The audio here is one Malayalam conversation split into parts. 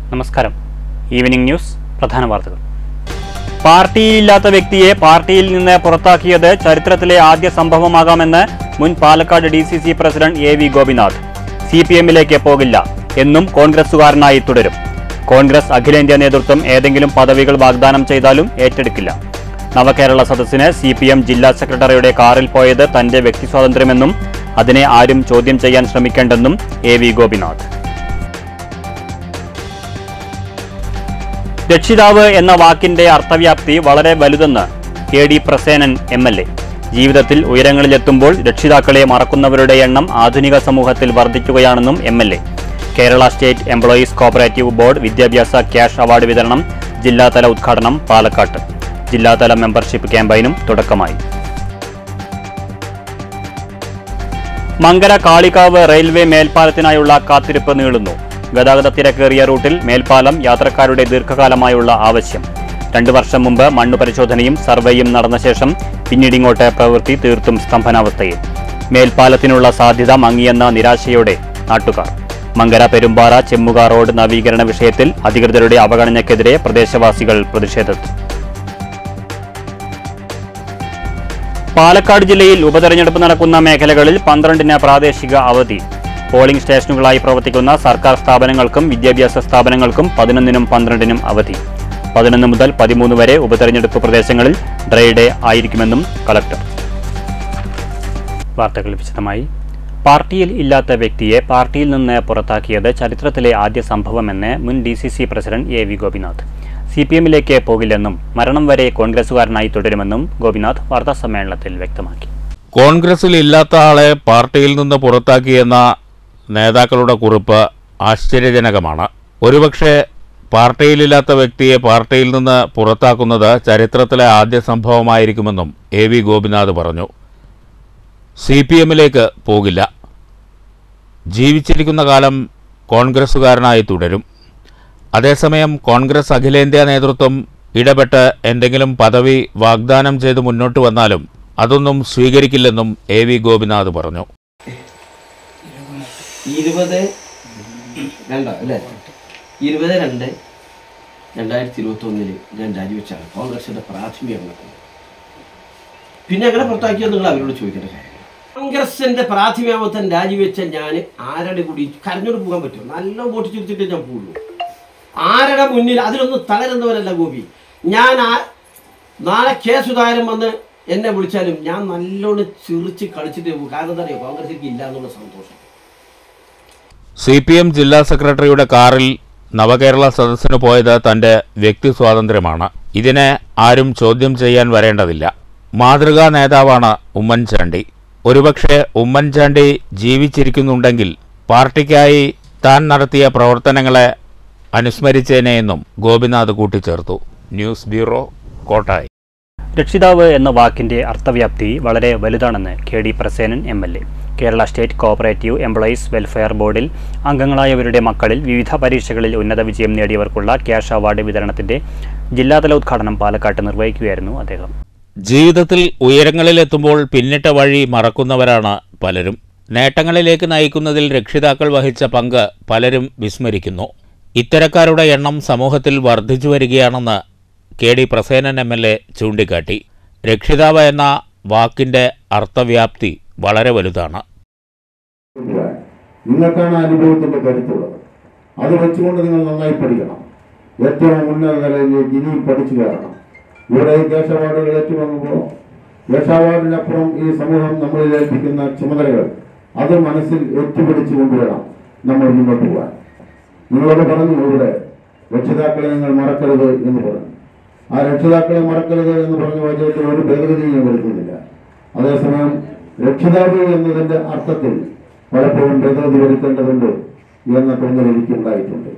നമസ്കാരം ഈവനിംഗ് ന്യൂസ് പ്രധാന വാർത്തകൾ പാർട്ടിയിലില്ലാത്ത വ്യക്തിയെ പാർട്ടിയിൽ നിന്ന് പുറത്താക്കിയത് ചരിത്രത്തിലെ ആദ്യ സംഭവമാകാമെന്ന് മുൻ Palakkad D C C president A V Gopinath C P എമ്മിലേക്ക് പോകില്ല എന്നും കോൺഗ്രസുകാരനായി തുടരും കോൺഗ്രസ് അഖിലേന്ത്യാ നേതൃത്വം ഏതെങ്കിലും പദവികൾ വാഗ്ദാനം ചെയ്താലും ഏറ്റെടുക്കില്ല നവകേരള സദസ്സിന് സി പി എം ജില്ലാ സെക്രട്ടറിയുടെ കാറിൽ പോയത് തന്റെ വ്യക്തി സ്വാതന്ത്ര്യമെന്നും അതിനെ ആരും ചോദ്യം ചെയ്യാൻ ശ്രമിക്കേണ്ടെന്നും എ വി ഗോപിനാഥ് രക്ഷിതാവ് എന്ന വാക്കിന്റെ അർത്ഥവ്യാപ്തി വളരെ വലുതെന്ന് K D Prasenan M L A ജീവിതത്തിൽ ഉയരങ്ങളിലെത്തുമ്പോൾ രക്ഷിതാക്കളെ മറക്കുന്നവരുടെ എണ്ണം ആധുനിക സമൂഹത്തിൽ വർദ്ധിക്കുകയാണെന്നും M L A Kerala state employees cooperative board വിദ്യാഭ്യാസ ക്യാഷ് അവാർഡ് വിതരണം ജില്ലാതല ഉദ്ഘാടനം പാലക്കാട്ട് ജില്ലാതല മെമ്പർഷിപ്പ് ക്യാമ്പയിനും തുടക്കമായി മങ്കര കാളികാവ് റെയിൽവേ മേൽപ്പാലത്തിനായുള്ള കാത്തിരിപ്പ് നീളുന്നു ഗതാഗത തിരക്കേറിയ റൂട്ടിൽ മേൽപ്പാലം യാത്രക്കാരുടെ ദീർഘകാലമായുള്ള ആവശ്യം രണ്ടു വർഷം മുമ്പ് മണ്ണു പരിശോധനയും സർവേയും നടന്ന ശേഷം പിന്നീട് ഇങ്ങോട്ട് പ്രവൃത്തി തീർത്തും സ്തംഭനാവസ്ഥയിൽ മേൽപ്പാലത്തിനുള്ള സാധ്യത മങ്ങിയെന്ന നിരാശയോടെ നാട്ടുകാർ മങ്കര പെരുമ്പാറ ചെമ്മുക റോഡ് നവീകരണ വിഷയത്തിൽ അധികൃതരുടെ അവഗണനയ്ക്കെതിരെ പ്രദേശവാസികൾ പ്രതിഷേധത്തിൽ പാലക്കാട് ജില്ലയിൽ ഉപതെരഞ്ഞെടുപ്പ് നടക്കുന്ന മേഖലകളിൽ പന്ത്രണ്ടിന് പ്രാദേശിക അവധി പോളിംഗ് സ്റ്റേഷനുകളായി പ്രവർത്തിക്കുന്ന സർക്കാർ സ്ഥാപനങ്ങൾക്കും വിദ്യാഭ്യാസ സ്ഥാപനങ്ങൾക്കും പതിനൊന്നിനും പന്ത്രണ്ടിനും അവധി പതിനൊന്ന് മുതൽ പതിമൂന്ന് വരെ ഉപതെരഞ്ഞെടുപ്പ് പ്രദേശങ്ങളിൽ ഡ്രൈ ഡേ ആയിരിക്കുമെന്നും കളക്ടർ വാർത്തകൾ വിശദമായി പാർട്ടിയിൽ ഇല്ലാത്ത വ്യക്തിയെ പാർട്ടിയിൽ നിന്ന് പുറത്താക്കിയത് ചരിത്രത്തിലെ ആദ്യ സംഭവമെന്ന് മുൻ D C C president A V Gopinath C P എമ്മിലേക്ക് പോകില്ലെന്നും മരണം വരെ കോൺഗ്രസുകാരനായി തുടരുമെന്നും ഗോപിനാഥ് വാർത്താസമ്മേളനത്തിൽ വ്യക്തമാക്കി കോൺഗ്രസിൽ ഇല്ലാത്ത ആളെ പാർട്ടിയിൽ നിന്ന് പുറത്താക്കിയെന്ന നേതാക്കളുടെ കുറിപ്പ് ആശ്ചര്യജനകമാണ് ഒരുപക്ഷെ പാർട്ടിയിലില്ലാത്ത വ്യക്തിയെ പാർട്ടിയിൽ നിന്ന് പുറത്താക്കുന്നത് ചരിത്രത്തിലെ ആദ്യ സംഭവമായിരിക്കുമെന്നും എ വി ഗോപിനാഥ് പറഞ്ഞു സി പി എമ്മിലേക്ക് പോകില്ല ജീവിച്ചിരിക്കുന്ന കാലം കോൺഗ്രസുകാരനായി തുടരും അതേസമയം കോൺഗ്രസ് അഖിലേന്ത്യാ നേതൃത്വം ഇടപെട്ട് എന്തെങ്കിലും പദവി വാഗ്ദാനം ചെയ്ത് മുന്നോട്ട് വന്നാലും അതൊന്നും സ്വീകരിക്കില്ലെന്നും എ വി ഗോപിനാഥ് പറഞ്ഞു ഇരുപത് രണ്ടോ അല്ലേ ഇരുപത് രണ്ട് രണ്ടായിരത്തി ഇരുപത്തി ഒന്നില് ഞാൻ രാജിവെച്ചാണ് കോൺഗ്രസിന്റെ പ്രാഥമിക അംഗത്വം പിന്നെ അങ്ങനെ പുറത്താക്കിയോ നിങ്ങൾ അവരോട് ചോദിക്കേണ്ട കാര്യം കോൺഗ്രസിന്റെ പ്രാഥമിക അംഗത്വം രാജിവെച്ച ഞാൻ ആരുടെ കൂടി കരഞ്ഞോട് പോകാൻ പറ്റുമോ നല്ല വോട്ട് ചിരിച്ചിട്ട് ഞാൻ പോകുള്ളൂ ആരുടെ മുന്നിൽ അതിലൊന്നും തളരുന്നവരല്ല ഗോപി ഞാൻ ആ നാളെ കെ സുധാകരൻ വന്ന് എന്നെ വിളിച്ചാലും ഞാൻ നല്ലോണം ചിറിച്ച് കളിച്ചിട്ട് പോകും കാരണം എന്താ അറിയോ കോൺഗ്രസിലേക്ക് ഇല്ല എന്നുള്ള സന്തോഷം സി പി എം ജില്ലാ സെക്രട്ടറിയുടെ കാറിൽ നവകേരള സദസ്സിന് പോയത് തന്റെ വ്യക്തി സ്വാതന്ത്ര്യമാണ് ഇതിനെ ആരും ചോദ്യം ചെയ്യാൻ വരേണ്ടതില്ല മാതൃകാ നേതാവാണ് ഉമ്മൻചാണ്ടി ഒരുപക്ഷെ ഉമ്മൻചാണ്ടി ജീവിച്ചിരിക്കുന്നുണ്ടെങ്കിൽ പാർട്ടിക്കായി താൻ നടത്തിയ പ്രവർത്തനങ്ങളെ അനുസ്മരിച്ചേനെയെന്നും ഗോപിനാഥ് കൂട്ടിച്ചേർത്തു ന്യൂസ് ബ്യൂറോ കോട്ടായി രക്ഷിതാവ് എന്ന വാക്കിന്റെ അർത്ഥവ്യാപ്തി വളരെ വലുതാണെന്ന് K D Prasenan M L A Kerala state cooperative employees welfare ബോർഡിൽ അംഗങ്ങളായവരുടെ മക്കളിൽ വിവിധ പരീക്ഷകളിൽ ഉന്നത വിജയം നേടിയവർക്കുള്ള ക്യാഷ് അവാർഡ് വിതരണത്തിന്റെ ജില്ലാതല ഉദ്ഘാടനം പാലക്കാട്ട് നിർവഹിക്കുകയായിരുന്നു അദ്ദേഹം ജീവിതത്തിൽ ഉയരങ്ങളിലെത്തുമ്പോൾ പിന്നിട്ട വഴി മറക്കുന്നവരാണ് പലരും നേട്ടങ്ങളിലേക്ക് നയിക്കുന്നതിൽ രക്ഷിതാക്കൾ വഹിച്ച പങ്ക് പലരും വിസ്മരിക്കുന്നു ഇത്തരക്കാരുടെ എണ്ണം സമൂഹത്തിൽ വർദ്ധിച്ചു വരികയാണെന്ന് K D Prasenan M L A ചൂണ്ടിക്കാട്ടി രക്ഷിതാവ് എന്ന വാക്കിന്റെ അർത്ഥവ്യാപ്തി വളരെ വലുതാണ് കൊണ്ടുവരാൻ നിങ്ങൾക്കാണ് അനുഭവത്തിന്റെ കരുത്തുള്ളത് അത് വെച്ചുകൊണ്ട് നിങ്ങൾ നന്നായി പഠിക്കണം ഏറ്റവും ഉന്നത നിലയിലേക്ക് ഇനിയും പഠിച്ചു കയറണം ഇവിടെ ഈ ദേശ അവാർഡുകൾ ഏറ്റുവാങ്ങുമ്പോൾ ദേശ അവാർഡിനപ്പുറം ഈ സമൂഹം നമ്മളിൽ ഏൽപ്പിക്കുന്ന ചുമതലകൾ അത് മനസ്സിൽ ഏറ്റുപിടിച്ചു കൊണ്ടുവേണം നമ്മൾ മുന്നോട്ട് പോകാൻ നിങ്ങളോട് പറഞ്ഞു ഇവിടെ രക്ഷിതാക്കളെ നിങ്ങൾ മറക്കരുത് എന്ന് പറഞ്ഞു ആ രക്ഷിതാക്കളെ മറക്കരുത് എന്ന് പറഞ്ഞ വാചകത്തിൽ ഒരു ഭേദഗതിയും ഞാൻ വരുത്തുന്നില്ല അതേസമയം രക്ഷിതാവ് എന്നതിന്റെ അർത്ഥത്തിൽ പലപ്പോഴും ഭേദഗതി വരുത്തേണ്ടതുണ്ട് എന്ന തോന്നൽ എനിക്കുണ്ടായിട്ടുണ്ട്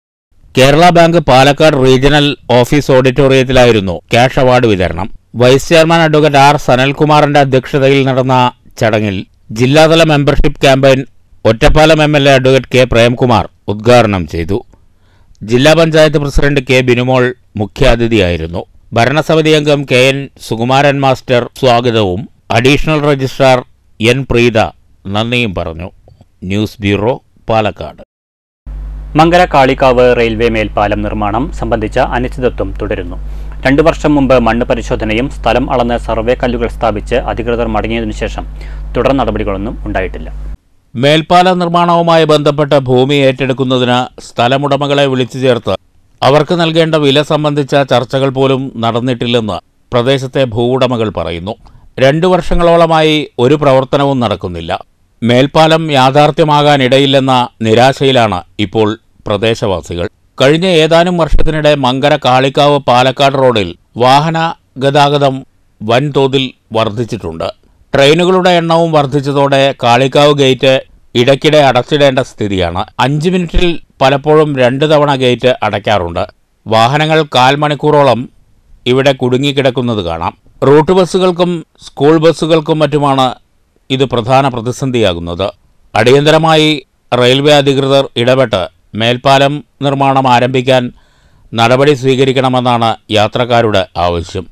Kerala bank Palakkad regional office ഓഡിറ്റോറിയത്തിലായിരുന്നു ക്യാഷ് അവാർഡ് വിതരണം വൈസ് ചെയർമാൻ അഡ്വക്കേറ്റ് ആർ സനൽകുമാറിന്റെ അധ്യക്ഷതയിൽ നടന്ന ചടങ്ങിൽ ജില്ലാതല membership campaign Ottapalam M L A advocate K Premkumar ഉദ്ഘാടനം ചെയ്തു ജില്ലാ പഞ്ചായത്ത് പ്രസിഡന്റ് കെ ബിനുമോൾ മുഖ്യാതിഥിയായിരുന്നു ഭരണസമിതി അംഗം കെ എൻ സുകുമാരൻ മാസ്റ്റർ സ്വാഗതവും അഡീഷണൽ രജിസ്ട്രാർ എൻ പ്രീത നന്ദിയും പറഞ്ഞു news bureau Palakkad Mankara Kalikavu railway മേൽപ്പാലം നിർമ്മാണം സംബന്ധിച്ച അനിശ്ചിതത്വം തുടരുന്നു രണ്ടു വർഷം മുമ്പ് മണ്ണ് പരിശോധനയും സ്ഥലം അളന്ന് സർവേ കല്ലുകൾ സ്ഥാപിച്ച് അധികൃതർ മടങ്ങിയതിനു ശേഷം തുടർ നടപടികളൊന്നും ഉണ്ടായിട്ടില്ല മേൽപ്പാല നിർമ്മാണവുമായി ബന്ധപ്പെട്ട് ഭൂമി ഏറ്റെടുക്കുന്നതിന് സ്ഥലമുടമകളെ വിളിച്ചു ചേർത്ത് അവർക്ക് നൽകേണ്ട വില സംബന്ധിച്ച ചർച്ചകൾ പോലും നടന്നിട്ടില്ലെന്ന് പ്രദേശത്തെ ഭൂവുടമകൾ പറയുന്നു രണ്ടു വർഷങ്ങളോളമായി ഒരു പ്രവർത്തനവും നടക്കുന്നില്ല മേൽപ്പാലം യാഥാർത്ഥ്യമാകാനിടയില്ലെന്ന നിരാശയിലാണ് ഇപ്പോൾ പ്രദേശവാസികൾ കഴിഞ്ഞ ഏതാനും വർഷത്തിനിടെ മങ്കര കാളിക്കാവ് പാലക്കാട് റോഡിൽ വാഹന ഗതാഗതം വൻതോതിൽ വർദ്ധിച്ചിട്ടുണ്ട് ട്രെയിനുകളുടെ എണ്ണവും വർദ്ധിച്ചതോടെ കാളിക്കാവ് ഗേറ്റ് ഇടയ്ക്കിടെ അടച്ചിടേണ്ട സ്ഥിതിയാണ് അഞ്ച് മിനിറ്റിൽ പലപ്പോഴും രണ്ട് തവണ ഗേറ്റ് അടയ്ക്കാറുണ്ട് വാഹനങ്ങൾ കാൽ മണിക്കൂറോളം ഇവിടെ കുടുങ്ങിക്കിടക്കുന്നത് കാണാം റൂട്ട് ബസ്സുകൾക്കും സ്കൂൾ ബസ്സുകൾക്കും മറ്റുമാണ് ഇത് പ്രധാന പ്രതിസന്ധിയാകുന്നത് അടിയന്തരമായി റെയിൽവേ അധികൃതർ ഇടപെട്ട് മേൽപ്പാലം നിർമ്മാണം ആരംഭിക്കാൻ നടപടി സ്വീകരിക്കണമെന്നാണ് യാത്രക്കാരുടെ ആവശ്യം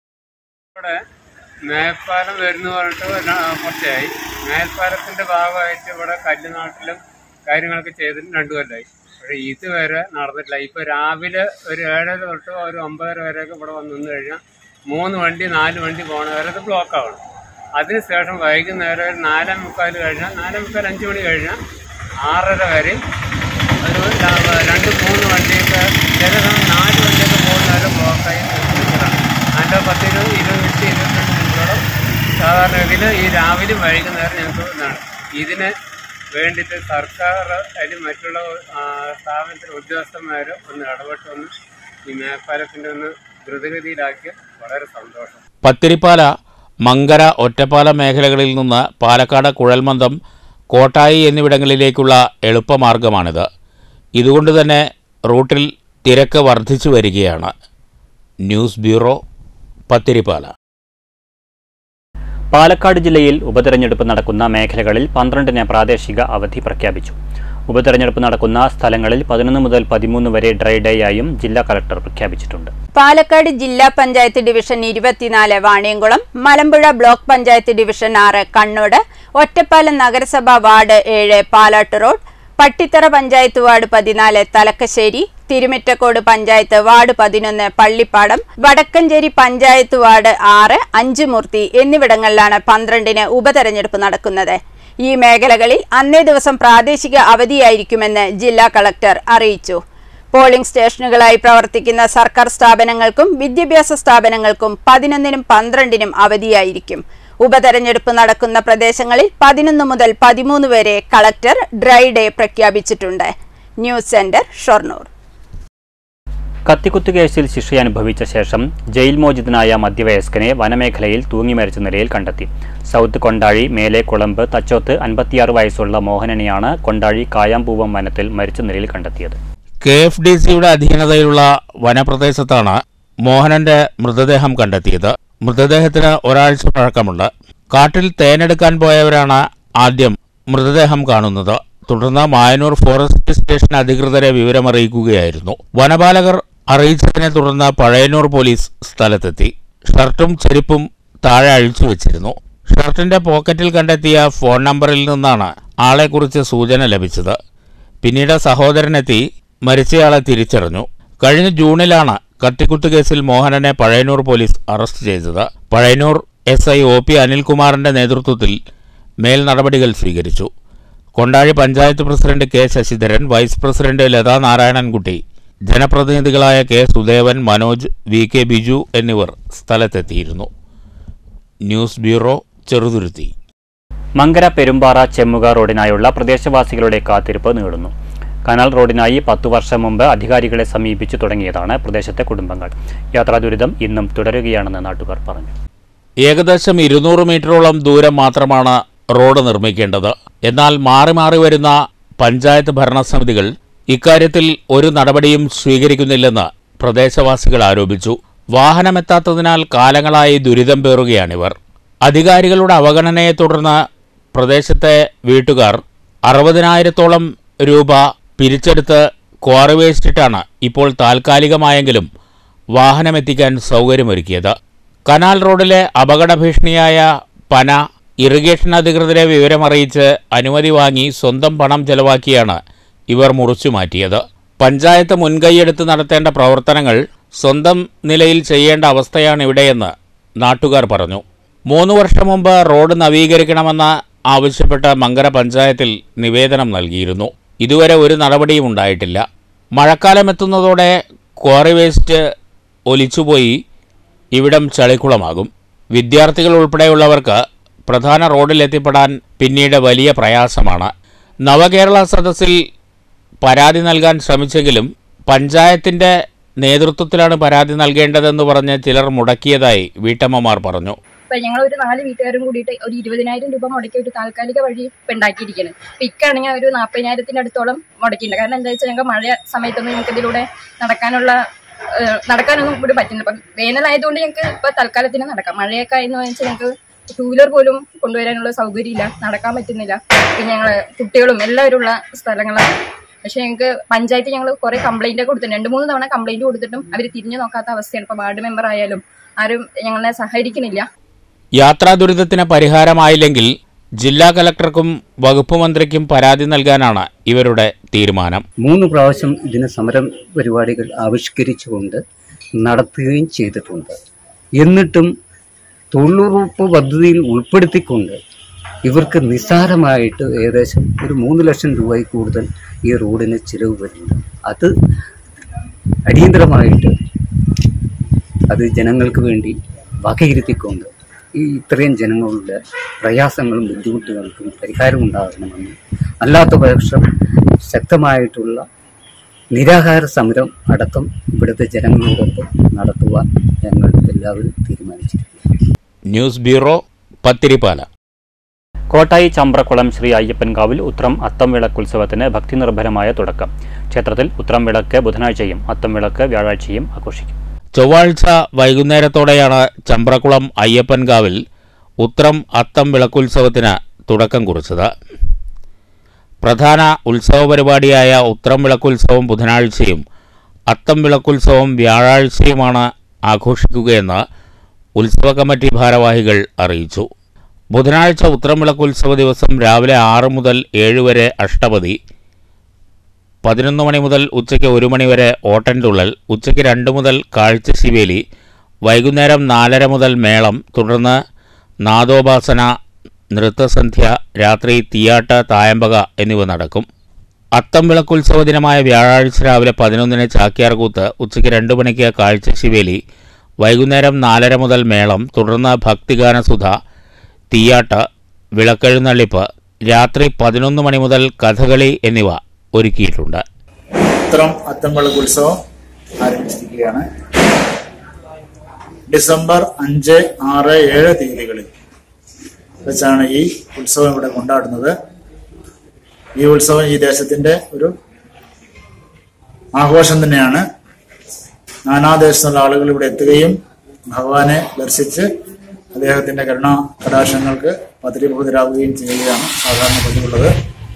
ഇവിടെ മേൽപ്പാലം വരുന്നു പറഞ്ഞിട്ട് ര- കുറച്ചായി മേൽപ്പാലത്തിന്റെ ഭാഗമായിട്ട് ഇവിടെ കല്ലുനാട്ടിലും കാര്യങ്ങളൊക്കെ ചെയ്തിട്ട് രണ്ടു കൊല്ലമായി പക്ഷേ ഇതുവരെ നടന്നിട്ടില്ല ഇപ്പൊ രാവിലെ ഒരു ഏഴര തൊട്ട് ഒരു ഒമ്പതര വരെയൊക്കെ ഇവിടെ വന്നു നിന്ന് കഴിഞ്ഞാൽ മൂന്ന് വണ്ടി നാല് വണ്ടി പോണ വരെ ഇത് ബ്ലോക്ക് ആവണം അതിനുശേഷം വൈകുന്നേരം ഒരു നാലേ മുക്കാൽ കഴിഞ്ഞാൽ നാലേ മുക്കാൽ അഞ്ച് മണി കഴിഞ്ഞാൽ ആറര വരെ ഒരു ര- രണ്ട് മൂന്ന് വണ്ടിയൊക്കെ ചില സമയം നാല് വണ്ടിയൊക്കെ പോകുന്ന വരെ ബ്ലോക്കായി നിൽക്കുന്നതാണ് അതിൻ്റെ പത്ത് ഇരുപത് ഇരുപത് മിനിറ്റ് ഇരുപത്തിരണ്ട് മിനിറ്റോളം സാധാരണഗതിയിൽ ഈ രാവിലെയും വൈകുന്നേരം ഞങ്ങൾക്ക് ഇതാണ് ഇതിന് വേണ്ടിയിട്ട് സർക്കാർ അതിന് മറ്റുള്ള ആ, സ്ഥാപനത്തിലെ ഉദ്യോഗസ്ഥന്മാർ ഒന്ന് ഇടപെട്ടൊന്ന് ഈ മേൽപ്പാലത്തിൻ്റെ ഒന്ന് ദ്രുതഗതിയിലാക്കിയ വളരെ സന്തോഷം പത്തിരിപ്പാല മങ്കര ഒറ്റപ്പാല മേഖലകളിൽ നിന്ന് പാലക്കാട് കുഴൽമന്ദം കോട്ടായി എന്നിവിടങ്ങളിലേക്കുള്ള എളുപ്പമാർഗമാണിത് ഇതുകൊണ്ട് തന്നെ റൂട്ടിൽ തിരക്ക് വർദ്ധിച്ചു വരികയാണ് ന്യൂസ് ബ്യൂറോ പത്തിരിപ്പാല പാലക്കാട് ജില്ലയിൽ ഉപതെരഞ്ഞെടുപ്പ് നടക്കുന്ന മേഖലകളിൽ പന്ത്രണ്ടിന് പ്രാദേശിക അവധി പ്രഖ്യാപിച്ചു ഉപതെരഞ്ഞെടുപ്പ് നടക്കുന്ന സ്ഥലങ്ങളിൽ പതിനൊന്ന് മുതൽ പതിമൂന്ന് വരെ ഡ്രൈ ഡേയായും ജില്ലാ കളക്ടർ പ്രഖ്യാപിച്ചിട്ടുണ്ട് പാലക്കാട് ജില്ലാ പഞ്ചായത്ത് ഡിവിഷൻ ഇരുപത്തിനാല് വാണിയംകുളം മലമ്പുഴ ബ്ലോക്ക് പഞ്ചായത്ത് ഡിവിഷൻ ആറ് കണ്ണോട് ഒറ്റപ്പാലം നഗരസഭ വാർഡ് ഏഴ് പാലാട്ട് റോഡ് പട്ടിത്തറ പഞ്ചായത്ത് വാർഡ് പതിനാല് തലക്കശ്ശേരി തിരുമിറ്റക്കോട് പഞ്ചായത്ത് വാർഡ് പതിനൊന്ന് പള്ളിപ്പാടം വടക്കഞ്ചേരി പഞ്ചായത്ത് വാർഡ് ആറ് അഞ്ചുമൂർത്തി എന്നിവിടങ്ങളിലാണ് പന്ത്രണ്ടിന് ഉപതെരഞ്ഞെടുപ്പ് നടക്കുന്നത് ഈ മേഖലകളിൽ അന്നേ ദിവസം പ്രാദേശിക അവധിയായിരിക്കുമെന്ന് ജില്ലാ കളക്ടർ അറിയിച്ചു പോളിംഗ് സ്റ്റേഷനുകളായി പ്രവർത്തിക്കുന്ന സർക്കാർ സ്ഥാപനങ്ങൾക്കും വിദ്യാഭ്യാസ സ്ഥാപനങ്ങൾക്കും പതിനൊന്നിനും പന്ത്രണ്ടിനും അവധിയായിരിക്കും ഉപതെരഞ്ഞെടുപ്പ് നടക്കുന്ന പ്രദേശങ്ങളിൽ പതിനൊന്ന് മുതൽ പതിമൂന്ന് വരെ കളക്ടർ ഡ്രൈ ഡേ പ്രഖ്യാപിച്ചിട്ടുണ്ട് ന്യൂസ് സെന്റർ ഷൊർണൂർ കത്തിക്കുത്ത് കേസിൽ ശിക്ഷയനുഭവിച്ച ശേഷം ജയിൽ മോചിതനായ മധ്യവയസ്കനെ വനമേഖലയിൽ തൂങ്ങി മരിച്ച നിലയിൽ കണ്ടെത്തി സൗത്ത് കൊണ്ടാഴി മേലെ കുളമ്പ് തച്ചോത്ത് അൻപത്തിയാറ് വയസ്സുള്ള മോഹനനെയാണ് കൊണ്ടാഴി കായാമ്പൂവം വനത്തിൽ മരിച്ച നിലയിൽ കണ്ടെത്തിയത് കെ എഫ് ഡി സിയുടെ അധീനതയിലുള്ള വനപ്രദേശത്താണ് മോഹനന്റെ മൃതദേഹം കണ്ടെത്തിയത് മൃതദേഹത്തിന് ഒരാഴ്ച പഴക്കമുണ്ട് കാട്ടിൽ തേനെടുക്കാൻ പോയവരാണ് ആദ്യം മൃതദേഹം കാണുന്നത് തുടർന്ന് മായനൂർ ഫോറസ്റ്റ് സ്റ്റേഷൻ അധികൃതരെ വിവരമറിയിക്കുകയായിരുന്നു വനപാലകർ അറിയിച്ചതിനെ തുടർന്ന് പഴയന്നൂർ പോലീസ് സ്ഥലത്തെത്തി ഷർട്ടും ചെരുപ്പും താഴെ അഴിച്ചു വെച്ചിരുന്നു ഷർട്ടിന്റെ പോക്കറ്റിൽ കണ്ടെത്തിയ ഫോൺ നമ്പറിൽ നിന്നാണ് ആളെക്കുറിച്ച് സൂചന ലഭിച്ചത് പിന്നീട് സഹോദരനെത്തി മരിച്ചയാളെ തിരിച്ചറിഞ്ഞു കഴിഞ്ഞ ജൂണിലാണ് കത്തിക്കുത്ത് കേസിൽ മോഹനനെ പഴയന്നൂർ പോലീസ് അറസ്റ്റ് ചെയ്തത് Pazhayannur S I O P അനിൽകുമാറിന്റെ നേതൃത്വത്തിൽ മേൽ നടപടികൾ സ്വീകരിച്ചു Kondazhy panchayat president K Sasidharan vice president Latha Narayanankutty ജനപ്രതിനിധികളായ K Sudevan Manoj V K Biju എന്നിവർ സ്ഥലത്തെത്തിയിരുന്നു ന്യൂസ് ബ്യൂറോ ചെറുതുരുത്തി മങ്കര പെരുമ്പാറ ചെമ്മുക റോഡിനായുള്ള പ്രദേശവാസികളുടെ കാത്തിരിപ്പ് നീളുന്നു കനാൽ റോഡിനായി പത്തു വർഷം മുമ്പ് അധികാരികളെ സമീപിച്ചു തുടങ്ങിയതാണ് പ്രദേശത്തെ കുടുംബങ്ങൾ യാത്രാ ദുരിതം ഇന്നും തുടരുകയാണെന്ന് നാട്ടുകാർ പറഞ്ഞു ഏകദേശം ഇരുന്നൂറ് മീറ്ററോളം ദൂരം മാത്രമാണ് റോഡ് നിർമ്മിക്കേണ്ടത് എന്നാൽ മാറി മാറി വരുന്ന പഞ്ചായത്ത് ഭരണസമിതികൾ ഇക്കാര്യത്തിൽ ഒരു നടപടിയും സ്വീകരിക്കുന്നില്ലെന്ന് പ്രദേശവാസികൾ ആരോപിച്ചു വാഹനമെത്താത്തതിനാൽ കാലങ്ങളായി ദുരിതം പേറുകയാണിവർ അധികാരികളുടെ അവഗണനയെ തുടർന്ന് പ്രദേശത്തെ വീട്ടുകാർ അറുപതിനായിരത്തോളം രൂപ പിരിച്ചെടുത്ത് ക്വാറി വേസ്റ്റിട്ടാണ് ഇപ്പോൾ താൽക്കാലികമായെങ്കിലും വാഹനമെത്തിക്കാൻ സൗകര്യമൊരുക്കിയത് കനാൽ റോഡിലെ അപകട ഭീഷണിയായ പന ഇറിഗേഷൻ അധികൃതരെ വിവരമറിയിച്ച് അനുമതി വാങ്ങി സ്വന്തം പണം ചെലവാക്കിയാണ് ഇവർ മുറിച്ചു മാറ്റിയത് പഞ്ചായത്ത് മുൻകൈയെടുത്ത് നടത്തേണ്ട പ്രവർത്തനങ്ങൾ സ്വന്തം നിലയിൽ ചെയ്യേണ്ട അവസ്ഥയാണ് ഇവിടെയെന്ന് നാട്ടുകാർ പറഞ്ഞു മൂന്ന് വർഷം മുമ്പ് റോഡ് നവീകരിക്കണമെന്ന് ആവശ്യപ്പെട്ട് മങ്കര പഞ്ചായത്തിൽ നിവേദനം നൽകിയിരുന്നു ഇതുവരെ ഒരു നടപടിയും ഉണ്ടായിട്ടില്ല മഴക്കാലം എത്തുന്നതോടെ ക്വാറി വേസ്റ്റ് ഒലിച്ചുപോയി ഇവിടം ചളിക്കുളമാകും വിദ്യാർത്ഥികൾ ഉൾപ്പെടെയുള്ളവർക്ക് പ്രധാന റോഡിൽ എത്തിപ്പെടാൻ പിന്നീട് വലിയ പ്രയാസമാണ് നവകേരള സദസ്സിൽ പരാതി നൽകാൻ ശ്രമിച്ചെങ്കിലും പഞ്ചായത്തിന്റെ നേതൃത്വത്തിലാണ് പരാതി നൽകേണ്ടതെന്ന് പറഞ്ഞ് ചിലർ മുടക്കിയതായി വീട്ടമ്മമാർ പറഞ്ഞു ഇപ്പൊ ഞങ്ങൾ ഒരു നാല് വീട്ടുകാരും കൂടിയിട്ട് ഒരു ഇരുപതിനായിരം രൂപ മുടക്കി ഒരു താൽക്കാലിക വഴി ഇപ്പൊ ഉണ്ടാക്കിയിരിക്കുന്നത് ഇപ്പൊ ഇക്കാണെങ്കിൽ ഒരു നാൽപ്പതിനായിരത്തിന്റെ അടുത്തോളം മുടക്കിയിട്ടുണ്ട് കാരണം എന്താ വെച്ചാൽ ഞങ്ങൾക്ക് മഴ സമയത്തൊന്നും ഞങ്ങൾക്ക് ഇതിലൂടെ നടക്കാനുള്ള ഏഹ്, നടക്കാനൊന്നും കൂടി പറ്റുന്നില്ല ഇപ്പം വേനലായതുകൊണ്ട് ഞങ്ങൾക്ക് ഇപ്പൊ തൽക്കാലത്തിന് നടക്കാം മഴയൊക്കെ ആയെന്ന് വെച്ചാൽ ഞങ്ങൾക്ക് ടൂ വീലർ പോലും കൊണ്ടുവരാനുള്ള സൗകര്യമില്ല നടക്കാൻ പറ്റുന്നില്ല പിന്നെ ഞങ്ങൾ കുട്ടികളും എല്ലാവരും ഉള്ള സ്ഥലങ്ങളാണ് പക്ഷെ ഞങ്ങൾക്ക് പഞ്ചായത്ത് ഞങ്ങൾ കുറെ കംപ്ലൈന്റ് ഒക്കെ കൊടുത്തിട്ടുണ്ട് രണ്ട് മൂന്ന് തവണ കംപ്ലൈന്റ് കൊടുത്തിട്ടും അവർ തിരിഞ്ഞു നോക്കാത്ത അവസ്ഥയാണ് ഇപ്പൊ വാർഡ് മെമ്പർ ആയാലും ആരും ഞങ്ങളെ സഹകരിക്കുന്നില്ല യാത്രാ ദുരിതത്തിന് പരിഹാരമായില്ലെങ്കിൽ ജില്ലാ കലക്ടർക്കും വകുപ്പ് മന്ത്രിക്കും പരാതി നൽകാനാണ് ഇവരുടെ തീരുമാനം മൂന്ന് പ്രാവശ്യം ഇതിന് സമരം പരിപാടികൾ ആവിഷ്കരിച്ചുകൊണ്ട് നടത്തുകയും ചെയ്തിട്ടുണ്ട് എന്നിട്ടും തൊഴിലുറപ്പ് പദ്ധതിയിൽ ഉൾപ്പെടുത്തിക്കൊണ്ട് ഇവർക്ക് നിസ്സാരമായിട്ട് ഏകദേശം ഒരു മൂന്ന് ലക്ഷം രൂപയിൽ കൂടുതൽ ഈ റോഡിന് ചിലവ് വരുന്നുണ്ട് അത് അടിയന്തരമായിട്ട് അത് ജനങ്ങൾക്ക് വേണ്ടി വകയിരുത്തിക്കൊണ്ട് ഈ ഇത്രയും ജനങ്ങളുടെ പ്രയാസങ്ങളും ബുദ്ധിമുട്ടുകൾക്കും പരിഹാരം ഉണ്ടാകണമെന്നും അല്ലാത്ത പക്ഷം ശക്തമായിട്ടുള്ള നിരാഹാര സമരം അടക്കം ഇവിടുത്തെ ജനങ്ങളോടൊപ്പം നടത്തുവാൻ ഞങ്ങൾ എല്ലാവരും തീരുമാനിച്ചിരിക്കുന്നു ന്യൂസ് ബ്യൂറോ പത്തിരിപ്പാല കോട്ടായി ചമ്പ്രക്കുളം ശ്രീ അയ്യപ്പൻകാവിൽ ഉത്രം അത്തം വിളക്കുത്സവത്തിന് ഭക്തിനിർഭരമായ തുടക്കം ക്ഷേത്രത്തിൽ ഉത്രം വിളക്ക് ബുധനാഴ്ചയും അത്തം വിളക്ക് വ്യാഴാഴ്ചയും ആഘോഷിക്കും ചൊവ്വാഴ്ച വൈകുന്നേരത്തോടെയാണ് ചമ്പ്രക്കുളം അയ്യപ്പൻകാവിൽ ഉത്രം അത്തം വിളക്കുത്സവത്തിന് തുടക്കം കുറിച്ചത് പ്രധാന ഉത്സവ പരിപാടിയായ ഉത്രം വിളക്കുത്സവം ബുധനാഴ്ചയും അത്തം വിളക്കുത്സവം വ്യാഴാഴ്ചയുമാണ് ആഘോഷിക്കുകയെന്ന് ഉത്സവ കമ്മിറ്റി ഭാരവാഹികൾ അറിയിച്ചു ബുധനാഴ്ച ഉത്രം വിളക്കുത്സവ ദിവസം രാവിലെ ആറ് മുതൽ ഏഴ് വരെ അഷ്ടപതി പതിനൊന്ന് മണി മുതൽ ഉച്ചയ്ക്ക് ഒരു മണി വരെ ഓട്ടൻതുള്ളൽ ഉച്ചയ്ക്ക് രണ്ട് മുതൽ കാഴ്ച ശിവേലി വൈകുന്നേരം നാലര മുതൽ മേളം തുടർന്ന് നാദോപാസന നൃത്തസന്ധ്യ രാത്രി തീയാട്ട് തായമ്പക എന്നിവ നടക്കും അത്തം വിളക്കുത്സവ ദിനമായ വ്യാഴാഴ്ച രാവിലെ പതിനൊന്നിന് ചാക്യാർകൂത്ത് ഉച്ചയ്ക്ക് രണ്ട് മണിക്ക് കാഴ്ച ശിവേലി വൈകുന്നേരം നാലര മുതൽ മേളം തുടർന്ന് ഭക്തിഗാനസുധ തീയാട്ട് വിളക്കെഴുന്നള്ളിപ്പ് രാത്രി പതിനൊന്ന് മണി മുതൽ കഥകളി എന്നിവ ഒരുക്കിയിട്ടുണ്ട് ഉത്തരം അത്തംവിളക്ക് ഉത്സവം ആരംഭിച്ചിരിക്കുകയാണ് ഡിസംബർ അഞ്ച് ആറ് ഏഴ് തീയതികളിൽ വെച്ചാണ് ഈ ഉത്സവം ഇവിടെ കൊണ്ടാടുന്നത് ഈ ഉത്സവം ഈ ദേശത്തിന്റെ ഒരു ആഘോഷം തന്നെയാണ് നാനാദേശത്തുള്ള ആളുകൾ ഇവിടെ എത്തുകയും ഭഗവാനെ ദർശിച്ച് അദ്ദേഹത്തിന്റെ കരുണാ കടാക്ഷങ്ങൾക്ക് പതിരിഭൂതരാകുകയും ചെയ്യുകയാണ് സാധാരണ പതിവുള്ളത്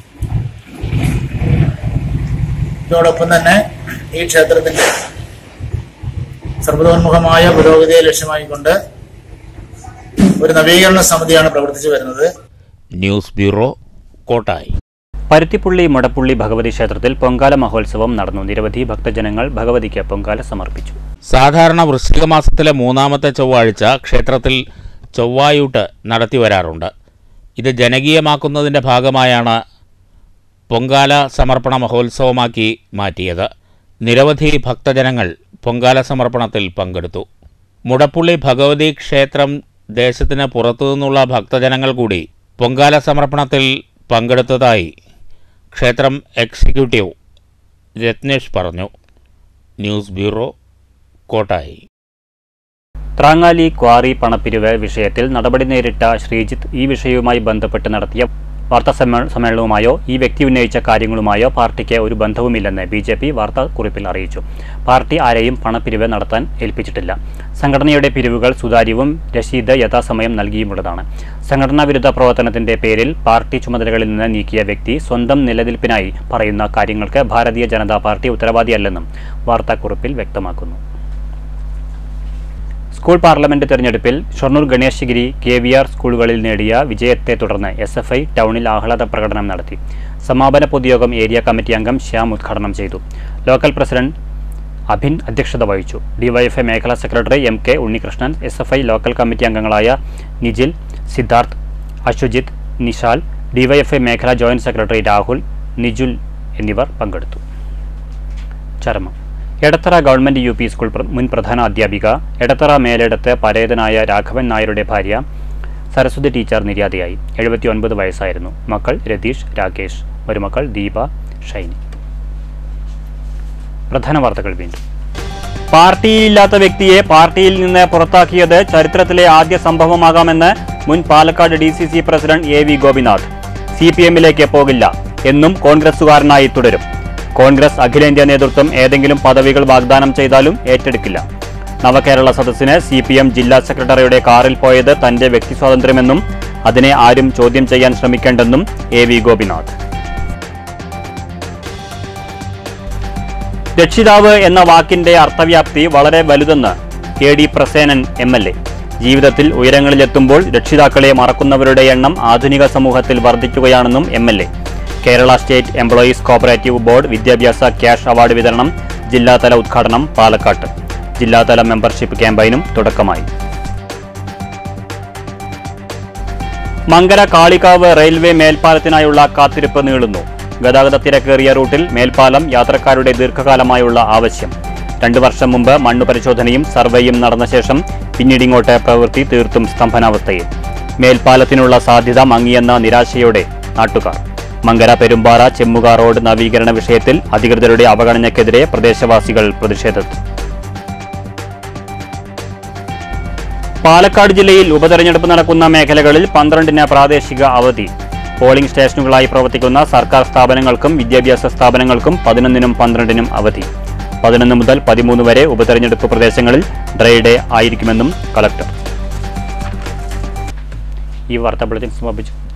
ഇതോടൊപ്പം തന്നെ ഈ ക്ഷേത്രത്തിന്റെ സർവതോന്മുഖമായ പുരോഗതിയെ ലക്ഷ്യമാക്കിക്കൊണ്ട് ഒരു നവീകരണ സമിതിയാണ് പ്രവർത്തിച്ചു വരുന്നത് ന്യൂസ് ബ്യൂറോ കോട്ടായി പരുത്തിപ്പുള്ളി മുടപ്പുള്ളി ഭഗവതി ക്ഷേത്രത്തിൽ പൊങ്കാല മഹോത്സവം നടന്നു നിരവധി ഭക്തജനങ്ങൾ ഭഗവതിക്ക് പൊങ്കാല സമർപ്പിച്ചു സാധാരണ വൃശ്ചിക മാസത്തിലെ മൂന്നാമത്തെ ചൊവ്വാഴ്ച ക്ഷേത്രത്തിൽ ചൊവ്വായൂട്ട് നടത്തി വരാറുണ്ട് ഇത് ജനകീയമാക്കുന്നതിൻ്റെ ഭാഗമായാണ് പൊങ്കാല സമർപ്പണ മഹോത്സവമാക്കി മാറ്റിയത് നിരവധി ഭക്തജനങ്ങൾ പൊങ്കാല സമർപ്പണത്തിൽ പങ്കെടുത്തു മുടപ്പുള്ളി ഭഗവതി ക്ഷേത്രം ദേശത്തിന് പുറത്തുനിന്നുള്ള ഭക്തജനങ്ങൾ കൂടി പൊങ്കാല സമർപ്പണത്തിൽ പങ്കെടുത്തതായി ക്ഷേത്രം എക്സിക്യൂട്ടീവ് രത്നേഷ് പറഞ്ഞു news bureau Kottayi Thrangali quarry പണപ്പിരിവ് വിഷയത്തിൽ നടപടി നേരിട്ട ശ്രീജിത്ത് ഈ വിഷയവുമായി ബന്ധപ്പെട്ട് നടത്തിയ വാർത്താ സമ്മേ- സമ്മേളനവുമായോ ഈ വ്യക്തി ഉന്നയിച്ച കാര്യങ്ങളുമായോ പാർട്ടിക്ക് ഒരു ബന്ധവുമില്ലെന്ന് ബി ജെ പി വാർത്താക്കുറിപ്പിൽ അറിയിച്ചു പാർട്ടി ആരെയും പണപ്പിരിവ് നടത്താൻ ഏൽപ്പിച്ചിട്ടില്ല സംഘടനയുടെ പിരിവുകൾ സുതാര്യവും രശീത് യഥാസമയം നൽകിയുമുള്ളതാണ് സംഘടനാ വിരുദ്ധ പ്രവർത്തനത്തിന്റെ പേരിൽ പാർട്ടി ചുമതലകളിൽ നിന്ന് നീക്കിയ വ്യക്തി സ്വന്തം നിലനിൽപ്പിനായി പറയുന്ന കാര്യങ്ങൾക്ക് ഭാരതീയ ജനതാ പാർട്ടി ഉത്തരവാദിയല്ലെന്നും വാർത്താക്കുറിപ്പിൽ വ്യക്തമാക്കുന്നു സ്കൂൾ പാർലമെന്റ് തെരഞ്ഞെടുപ്പിൽ Shoranur Ganeshagiri K V R സ്കൂളുകളിൽ നേടിയ വിജയത്തെ തുടർന്ന് എസ് എഫ് ഐ ടൗണിൽ ആഹ്ലാദ പ്രകടനം നടത്തി സമാപന പൊതുയോഗം ഏരിയ കമ്മിറ്റി അംഗം ശ്യാം ഉദ്ഘാടനം ചെയ്തു ലോക്കൽ പ്രസിഡന്റ് അഭിൻ അധ്യക്ഷത വഹിച്ചു ഡിവൈഎഫ്ഐ മേഖലാ secretary M K Unnikrishnan S F I local committee അംഗങ്ങളായ നിജിൽ സിദ്ധാർത്ഥ് അശുജിത്ത് നിഷാൽ ഡിവൈഎഫ്ഐ മേഖലാ ജോയിന്റ് സെക്രട്ടറി രാഹുൽ നിജുൽ എന്നിവർ പങ്കെടുത്തു ചരമം Edathara government U P school പ്ര- മുൻ പ്രധാന അധ്യാപിക എടത്തറ മേലെടത്ത് പരേതനായ രാഘവൻ നായരുടെ ഭാര്യ സരസ്വതി ടീച്ചർ നിര്യാതയായി എഴുപത്തിയൊൻപത് വയസ്സായിരുന്നു മക്കൾ രതീഷ് രാകേഷ് മരുമക്കൾ ദീപ ഷൈനി പ്രധാന വാർത്തകൾ വീണ്ടും പാർട്ടിയിലില്ലാത്ത വ്യക്തിയെ പാർട്ടിയിൽ നിന്ന് പുറത്താക്കിയത് ചരിത്രത്തിലെ ആദ്യ സംഭവമാകാമെന്ന് മുൻ Palakkad D C C president A V Gopinath C P എമ്മിലേക്ക് പോകില്ല എന്നും കോൺഗ്രസുകാരനായി തുടരും കോൺഗ്രസ് അഖിലേന്ത്യാ നേതൃത്വം ഏതെങ്കിലും പദവികൾ വാഗ്ദാനം ചെയ്താലും ഏറ്റെടുക്കില്ല നവകേരള സദസ്സിന് സി പി എം ജില്ലാ സെക്രട്ടറിയുടെ കാറിൽ പോയത് തന്റെ വ്യക്തി സ്വാതന്ത്ര്യമെന്നും അതിനെ ആരും ചോദ്യം ചെയ്യാൻ ശ്രമിക്കേണ്ടെന്നും എ വി ഗോപിനാഥ് രക്ഷിതാവ് എന്ന വാക്കിന്റെ അർത്ഥവ്യാപ്തി വളരെ വലുതെന്ന് K D Prasenan M L A ജീവിതത്തിൽ ഉയരങ്ങളിലെത്തുമ്പോൾ രക്ഷിതാക്കളെ മറക്കുന്നവരുടെ എണ്ണം ആധുനിക സമൂഹത്തിൽ വർദ്ധിക്കുകയാണെന്നും M L A Kerala state employees cooperative board വിദ്യാഭ്യാസ ക്യാഷ് അവാർഡ് വിതരണം ജില്ലാതല ഉദ്ഘാടനം പാലക്കാട്ട് ജില്ലാതല മെമ്പർഷിപ്പ് ക്യാമ്പയിനും തുടക്കമായി മങ്കര കാളികാവ് റെയിൽവേ മേൽപ്പാലത്തിനായുള്ള കാത്തിരിപ്പ് നീളുന്നു ഗതാഗത തിരക്കേറിയ റൂട്ടിൽ മേൽപ്പാലം യാത്രക്കാരുടെ ദീർഘകാലമായുള്ള ആവശ്യം രണ്ടു വർഷം മുമ്പ് മണ്ണു പരിശോധനയും സർവേയും നടന്ന ശേഷം പിന്നീട് ഇങ്ങോട്ട് പ്രവൃത്തി തീർത്തും സ്തംഭനാവസ്ഥയിൽ മേൽപ്പാലത്തിനുള്ള സാധ്യത മങ്ങിയെന്ന നിരാശയോടെ നാട്ടുകാർ മങ്കര പെരുമ്പാറ ചെമ്മുക റോഡ് നവീകരണ വിഷയത്തിൽ അധികൃതരുടെ അവഗണനയ്ക്കെതിരെ പ്രദേശവാസികൾ പ്രതിഷേധത്തിൽ പാലക്കാട് ജില്ലയിൽ ഉപതെരഞ്ഞെടുപ്പ് നടക്കുന്ന മേഖലകളിൽ പന്ത്രണ്ടിന് പ്രാദേശിക അവധി പോളിംഗ് സ്റ്റേഷനുകളായി പ്രവർത്തിക്കുന്ന സർക്കാർ സ്ഥാപനങ്ങൾക്കും വിദ്യാഭ്യാസ സ്ഥാപനങ്ങൾക്കും പതിനൊന്നിനും പന്ത്രണ്ടിനും അവധി പതിനൊന്ന് മുതൽ പതിമൂന്ന് വരെ ഉപതെരഞ്ഞെടുപ്പ് പ്രദേശങ്ങളിൽ ഡ്രൈ ഡേ ആയിരിക്കുമെന്നും കളക്ടർ ഈ വാർത്താ ബുള്ളറ്റിൻ സമാപിച്ചു